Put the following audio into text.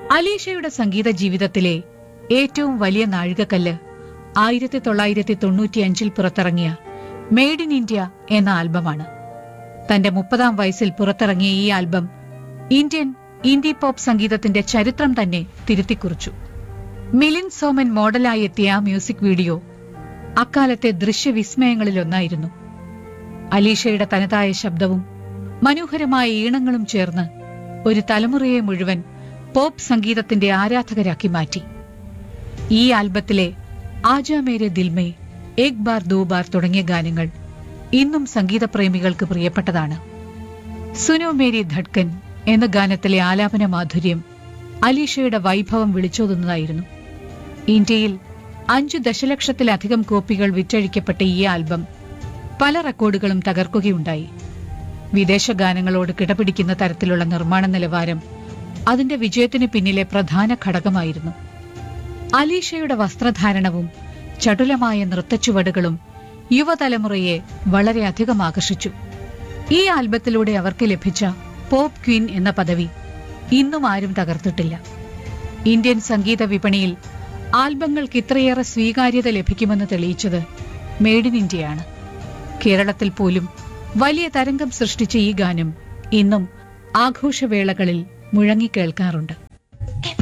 അലീഷയുടെ സംഗീത ജീവിതത്തിലെ ഏറ്റവും വലിയ നാഴികക്കല്ല് ആയിരത്തി തൊള്ളായിരത്തി തൊണ്ണൂറ്റിയഞ്ചിൽ പുറത്തിറങ്ങിയ മെയ്ഡ് ഇൻ ഇന്ത്യ എന്ന ആൽബമാണ് തന്റെ മുപ്പതാം വയസ്സിൽ പുറത്തിറങ്ങിയ ഈ ആൽബം ഇന്ത്യൻ ഇൻഡി പോപ്പ് സംഗീതത്തിന്റെ ചരിത്രം തന്നെ തിരുത്തിക്കുറിച്ചു മിലിൻ സോമൻ മോഡലായി എത്തിയ ആ മ്യൂസിക് വീഡിയോ അക്കാലത്തെ ദൃശ്യവിസ്മയങ്ങളിലൊന്നായിരുന്നു അലീഷയുടെ തനതായ ശബ്ദവും മനോഹരമായ ഈണങ്ങളും ചേർന്ന് ഒരു തലമുറയെ മുഴുവൻ പോപ്പ് സംഗീതത്തിന്റെ ആരാധകരാക്കി മാറ്റി ഈ ആൽബത്തിലെ ആജാ മേരെ ദിൽമേ ഏക് ബാർ ദോ ബാർ തുടങ്ങിയ ഗാനങ്ങൾ ഇന്നും സംഗീതപ്രേമികൾക്ക് പ്രിയപ്പെട്ടതാണ് സുനോ മേരി ധഡ്കൻ എന്ന ഗാനത്തിലെ ആലാപന മാധുര്യം അലീഷയുടെ വൈഭവം വിളിച്ചോതുന്നതായിരുന്നു ഇന്ത്യയിൽ അഞ്ചു ദശലക്ഷത്തിലധികം കോപ്പികൾ വിറ്റഴിക്കപ്പെട്ട ഈ ആൽബം പല റെക്കോർഡുകളും തകർക്കുകയുണ്ടായി വിദേശ ഗാനങ്ങളോട് കിടപിടിക്കുന്ന തരത്തിലുള്ള നിർമ്മാണ നിലവാരം അതിന്റെ വിജയത്തിന് പിന്നിലെ പ്രധാന ഘടകമായിരുന്നു അലീഷയുടെ വസ്ത്രധാരണവും ചടുലമായ നൃത്തച്ചുവടുകളും യുവതലമുറയെ വളരെയധികം ആകർഷിച്ചു ഈ ആൽബത്തിലൂടെ അവർക്ക് ലഭിച്ച പോപ്പ് ക്വീൻ എന്ന പദവി ഇന്നും ആരും തകർത്തിട്ടില്ല ഇന്ത്യൻ സംഗീത വിപണിയിൽ ആൽബങ്ങൾക്ക് ഇത്രയേറെ സ്വീകാര്യത ലഭിക്കുമെന്ന് തെളിയിച്ചത് മെയ്ഡ് ഇൻ ഇന്ത്യയാണ് കേരളത്തിൽ പോലും വലിയ തരംഗം സൃഷ്ടിച്ച ഈ ഗാനം ഇന്നും ആഘോഷവേളകളിൽ മുഴങ്ങിക്കേൾക്കാറുണ്ട്